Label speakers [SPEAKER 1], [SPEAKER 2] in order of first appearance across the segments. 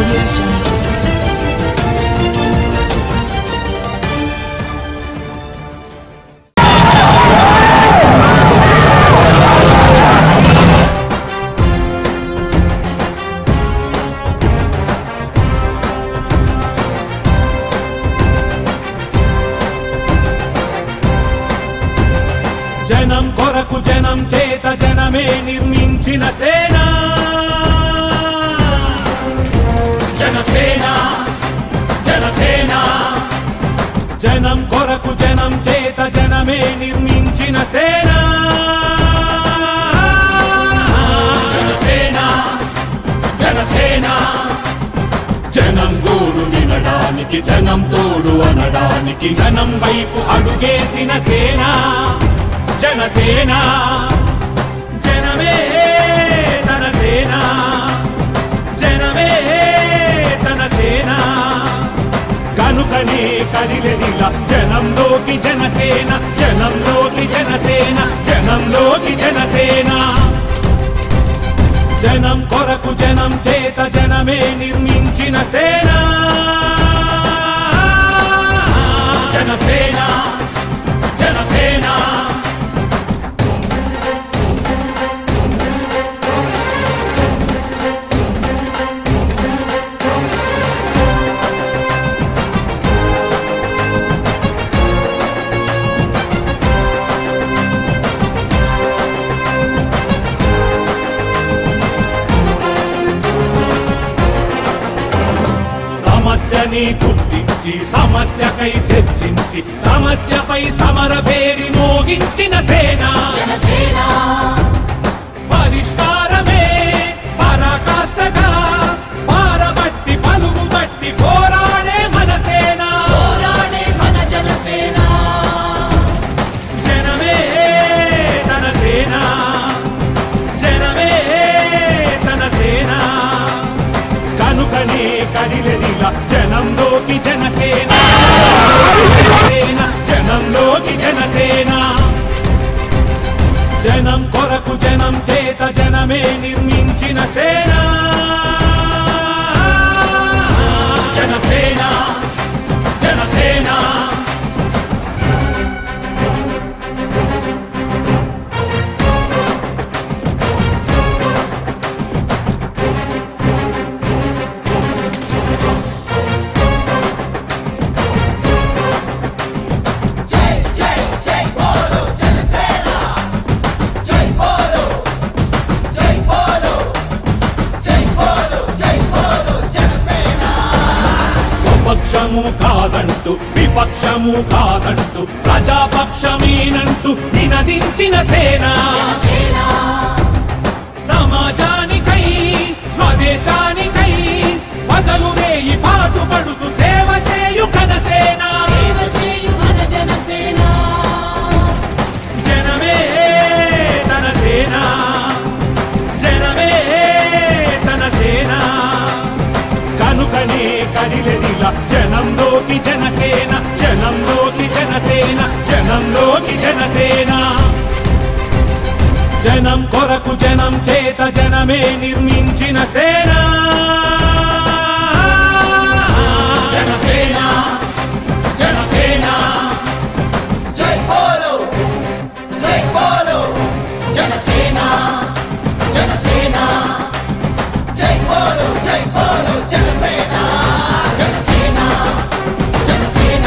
[SPEAKER 1] audio jungle.
[SPEAKER 2] జనం కొరకు జనం చేత జనమే నిర్మించిన సేన జనసేన జనసేన జనం కొరకు జనం చేత జనమే నిర్మించిన సేన జనసేన జనసేన జనం గోడు వినడానికి జనం తోడు అనడానికి జనం వైపు అడుగేసిన సేన జనసేన జనమే తన సేన జనమే తన సేన కనుకనే కదిలెదిలా జనంలోకి జనసేన జనంలోకి జనసేన జనంలోకి జనసేన జనం కొరకు జనం చేత జనమే నిర్మించిన సేన జనసేన జనసేన సమస్యని గుర్తించి సమస్యకై చర్చించి సమస్యపై సమర పేరి మోగించిన సేన పరిష్కారమే పరాకాష్ఠగా పారబట్టి పలుగు బట్టి పోరాడే మన సేన జనమే తన సేన జనమే తన సేన కనుకనే కదిలెదిలా జనంలోకి జనసేన జనసేన జనంలోకి జనసేన జనం కొరకు జనం చేత జనమే నిర్మించిన సేన జనసేన జనసేన స్వపక్షము కాదంటూ విపక్షము కాదంటూ ప్రజాపక్షమేనంటూ నినదించిన సేన సమాజానికై స్వదేశానికై బదలు వేయి పాటుపడుతూ సేవ చేయు కనసేన జనమే తన సేన జనమే తన సేన కనుకనే కదిలెదిలా జనంలోకి జనసేన జనంలోకి జనసేన జనంలోకి జనసేన జనం కొరకు జనం చేత జనమే నిర్మించిన సేన జనసేన జనసేన
[SPEAKER 3] జై బోలో జై బోలో జనసేన జనసేన జై బోలో జై బోలో జనసేన జనసేన జనసేన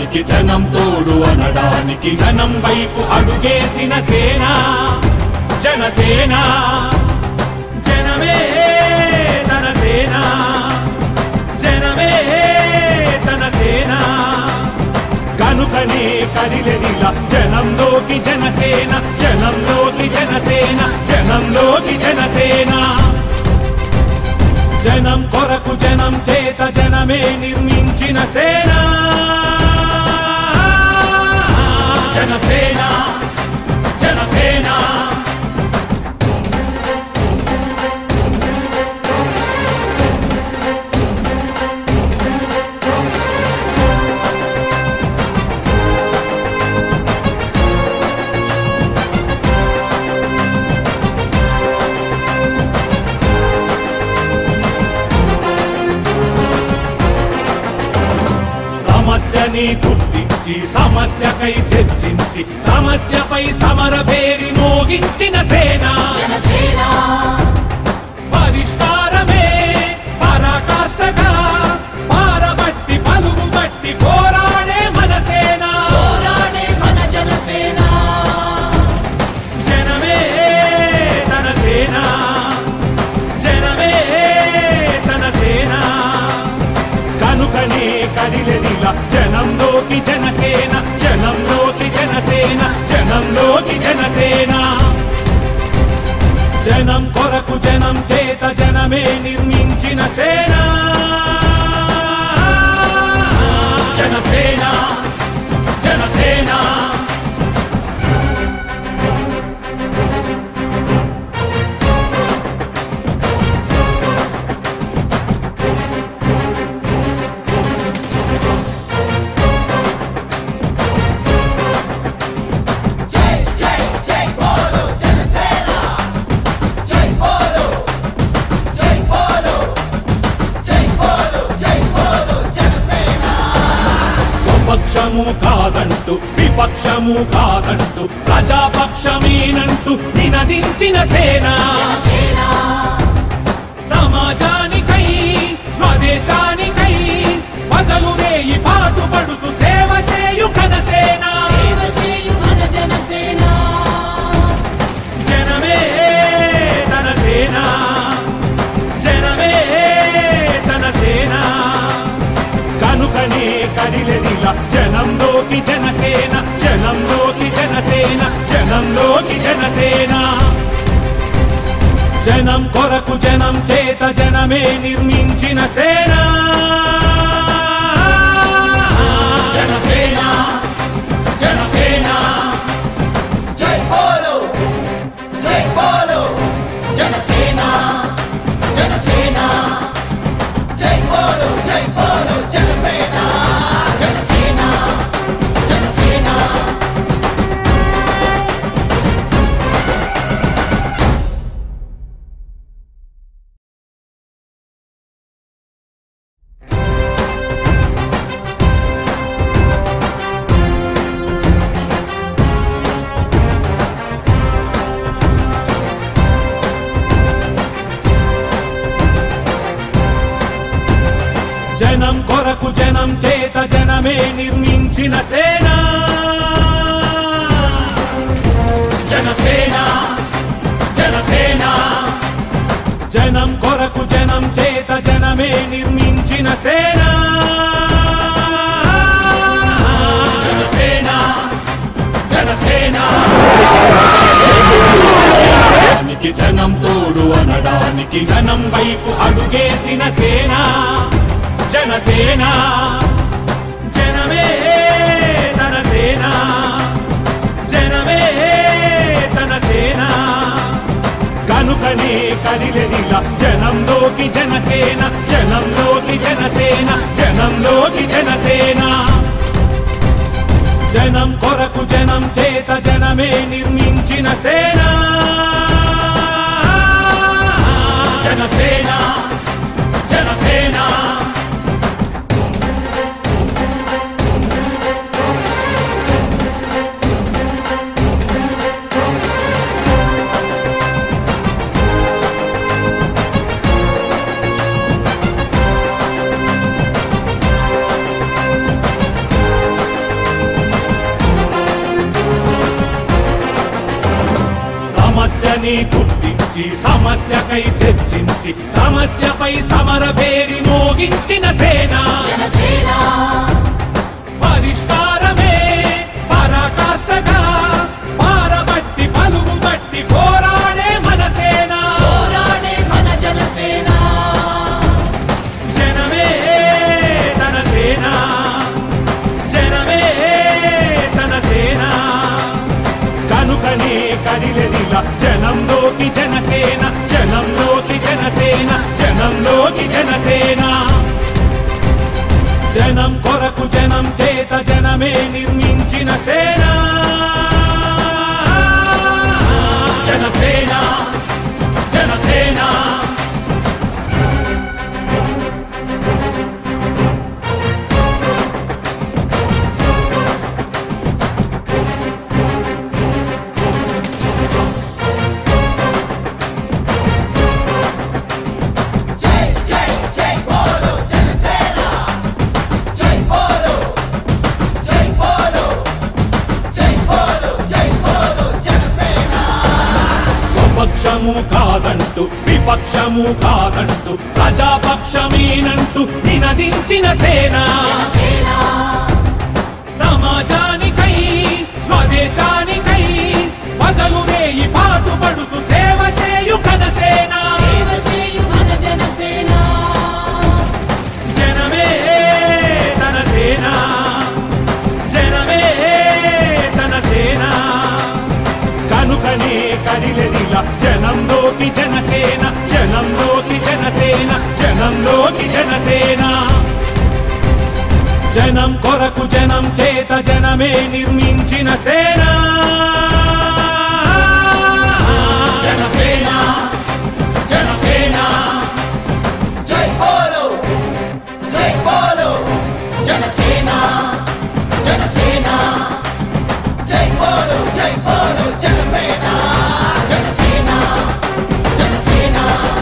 [SPEAKER 2] అనడానికి జనం తోడు అనడానికి జనం వైపు అడుగేసిన సేన జనసేన జనమే తన సేన జనమే తన సేన కనుకనే కదిలెదిలా జనంలోకి జనసేన జనంలోకి జనసేన జనంలోకి జనసేన జనం కొరకు జనం చేత జనమే నిర్మించిన సేన జనసేన జనసేన సమస్యని గుర్తించి సమస్యకై చర్చించి సమస్యపై సమర పేరి మోగించిన సేన
[SPEAKER 3] జనసేన
[SPEAKER 2] పరిష్కారమే పరాకాష్ఠగా పారబట్టి పలుగు బట్టి పోరాడే మన సేన
[SPEAKER 3] పోరాడే మన జనసేన
[SPEAKER 2] జనమే తన సేన జనమే తన సేన కనుకనే కదిలెదిలా జనంలోకి జనసేన జనంలోకి జనసేన జనంలోకి జనసేన జనం కొరకు జనం చేత జనమే నిర్మించిన సేన జనసేన జనసేన
[SPEAKER 3] జై జై జై బోలో జనసేన జై బోలో జై బోలో జై బోలో జై బోలో జనసేన
[SPEAKER 2] స్వపక్షము కాదంటూ విపక్షము కాదంటూ ప్రజాపక్షమేనంటూ నినదించిన సేన
[SPEAKER 3] జనసేన
[SPEAKER 2] సమాజానికై స్వదేశానికై పదలు రేయి పాటు పడుతూ సేవ చేయు కనసేన
[SPEAKER 3] సేవ చేయు మన జనసేన
[SPEAKER 2] జనమే తన సేన జనమే తన సేన కనుకనే కదిలెదిలా జనంలోకి జనసేన జనంలోకి జనసేన జనంలోకి జనసేన జనం కొరకు జనం చేత జనమే నిర్మించిన సేన
[SPEAKER 3] జనసేన జనసేన జై బోలో జై బోలో జనసేన జనసేన జై బోలో జై బోలో జనసేన జనసేన జనసేన
[SPEAKER 2] జనం కొరకు జనం చేత జనమే నిర్మించిన సేన
[SPEAKER 3] జనసేన జనసేన
[SPEAKER 2] జనం కొరకు జనం చేత జనమే నిర్మించిన సేన
[SPEAKER 3] జనసేన జనసేన
[SPEAKER 2] అనడానికి జనం తోడు అనడానికి జనం వైపు అడుగేసిన సేన జనసేన జనమే తన సేన జనమే తన సేన కనుకనే కదిలెదిలా జనంలోకి జనసేన జనంలోకి జనసేన జనంలోకి జనసేన జనం కొరకు జనం చేత జనమే నిర్మించిన సేన
[SPEAKER 3] జనసేన జనసేన
[SPEAKER 2] సమస్యకై చర్చించి సమస్యపై సమర పేరి మోగించిన సేన
[SPEAKER 3] జనసేన
[SPEAKER 2] పరిష్కారమే పరాకాష్ఠగా పారబట్టి పలువు బట్టి పోరాడే మన సేన
[SPEAKER 3] పోరాడే మన జనసేన
[SPEAKER 2] జనమే తన సేన జనమే తన సేన కనుకనే కదిలెదిలా జనంలోకి జనసేన జనంలోకి జనసేన జనంలోకి జనసేన జనం కొరకు జనం చేత జనమే నిర్మించిన సేన
[SPEAKER 3] జనసేన జనసేన జై జై జై బోలో జనసేన జై బోలో జై బోలో జై బోలో జై బోలో జనసేన
[SPEAKER 2] స్వపక్షము కాదంటూ విపక్షము కాదంటూ ప్రజాపక్షమేనంటూ నినదించిన సేన
[SPEAKER 3] జనసేన
[SPEAKER 2] సమాజానికై స్వదేశానికై పగలు రేయి పాటుపడుతూ సేవ చేయు కనసేన
[SPEAKER 3] సేవ చేయు మన జనసేన
[SPEAKER 2] జనమే తన సేన జనమే తన సేన కనుకనే కదిలెదిలా జనంలోకి జనసేన జనంలోకి జనసేన జనంలోకి జనసేన జనం కొరకు జనం చేత జనమే నిర్మించిన సేన
[SPEAKER 3] జనసేన జనసేన జై బోలో జై బోలో జనసేన జనసేన జై బోలో జై బోలో జనసేన జనసేన జనసేన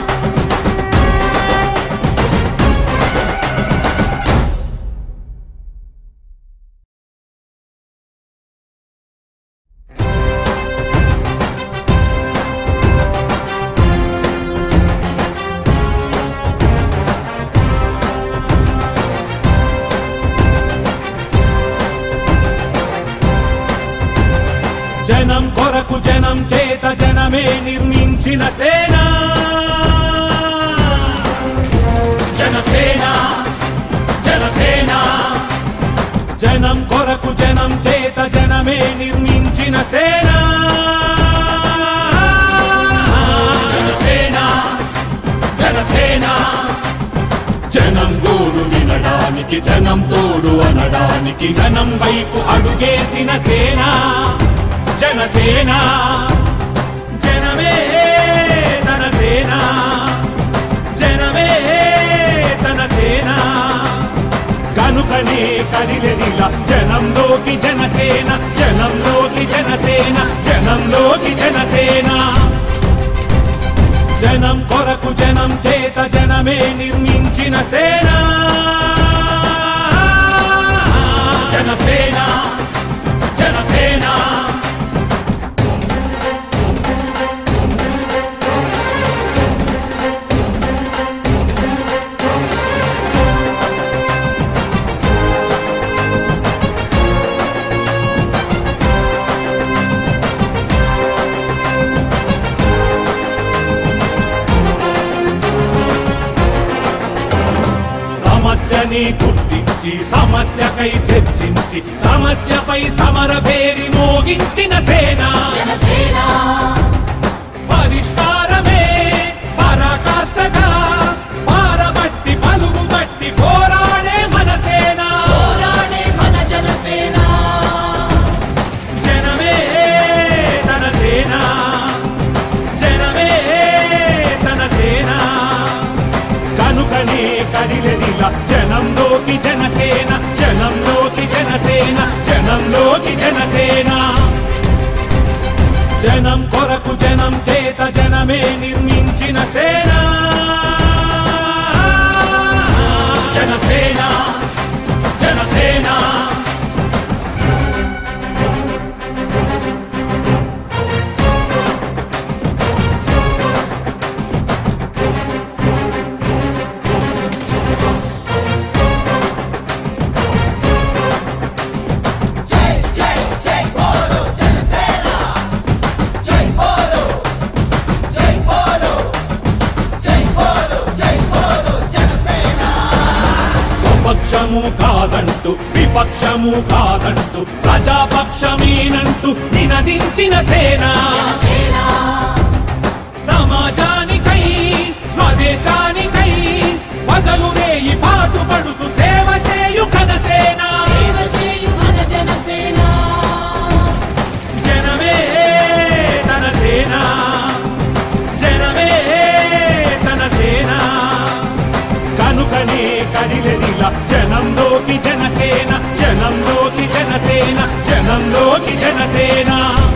[SPEAKER 2] జనం కొరకు జనం చేత జనమే నిర్మించిన సేన
[SPEAKER 3] జనసేన జనసేన
[SPEAKER 2] జనం కొరకు జనం చేత జనమే నిర్మించిన సేన
[SPEAKER 3] జనసేన జనసేన జనం గోడు వినడానికి జనం తోడు అనడానికి
[SPEAKER 2] జనం వైపు అడుగేసిన సేన జనసేన జనమే తన సేన జనమే తన సేన కనుకనే కదిలెదిలా జనంలోకి జనసేన జనంలోకి జనసేన జనంలోకి జనసేన జనం కొరకు జనం చేత జనమే నిర్మించిన సేన
[SPEAKER 3] జనసేన జనసేన
[SPEAKER 2] సమస్యని గుర్తించి సమస్యకై చర్చించి సమస్యపై సమర పేరి మోగించిన సేన
[SPEAKER 3] జనసేన
[SPEAKER 2] పరిష్కారమే పరాకాష్ఠగా పారబట్టి పలువు బట్టి పోరాడే మన సేన
[SPEAKER 3] పోరాడే మన జనసేన
[SPEAKER 2] జనమే తన సేన జనమే తన సేన కనుకనే కదిలెదిలా జనంలోకి జనసేన జనంలోకి జనసేన జనంలోకి జనసేన జనం కొరకు కాదంటూ విపక్షము కాదంటూ ప్రజాపక్షమేనంటూ నినదించిన సేన
[SPEAKER 3] జనసేన
[SPEAKER 2] సమాజానికై స్వదేశానికై పగలు రేయి పాటు పడుతూ సేవ చేయు కనసేన
[SPEAKER 3] సేవ చేయు మన జనసేన
[SPEAKER 2] జనమే తన సేన జనమే తన సేన కనుకనే కదిలెదిలా జనంలోకి జనసేన జనంలోకి జనసేన జనంలోకి జనసేన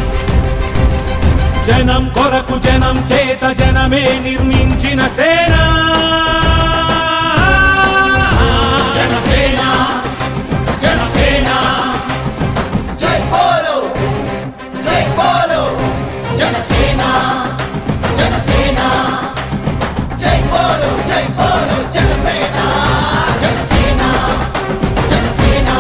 [SPEAKER 2] జనం కొరకు జనం చేత జనమే నిర్మించిన సేన
[SPEAKER 3] జనసేన జనసేన జై బోలో జై బోలో జనసేన జనసేన జై బోలో జై బోలో జనసేన జనసేన జనసేన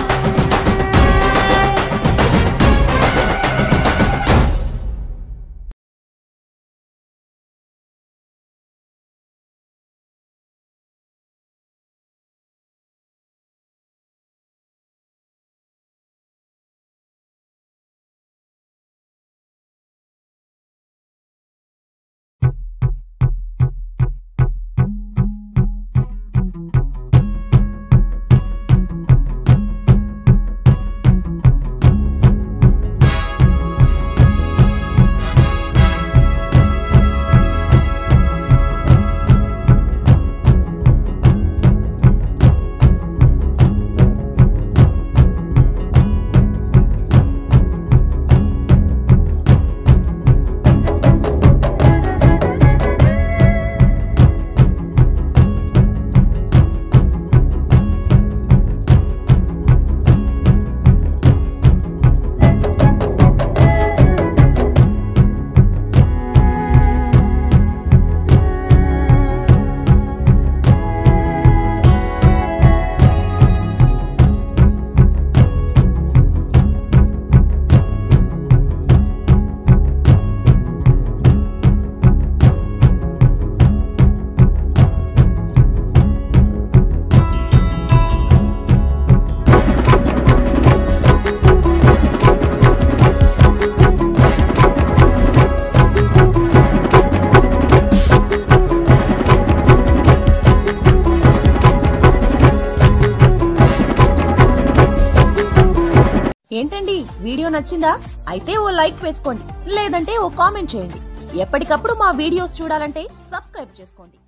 [SPEAKER 1] ఏంటండి వీడియో నచ్చిందా అయితే ఓ లైక్ వేసుకోండి లేదంటే ఓ కామెంట్ చేయండి ఎప్పటికప్పుడు మా వీడియోస్ చూడాలంటే సబ్స్క్రైబ్ చేసుకోండి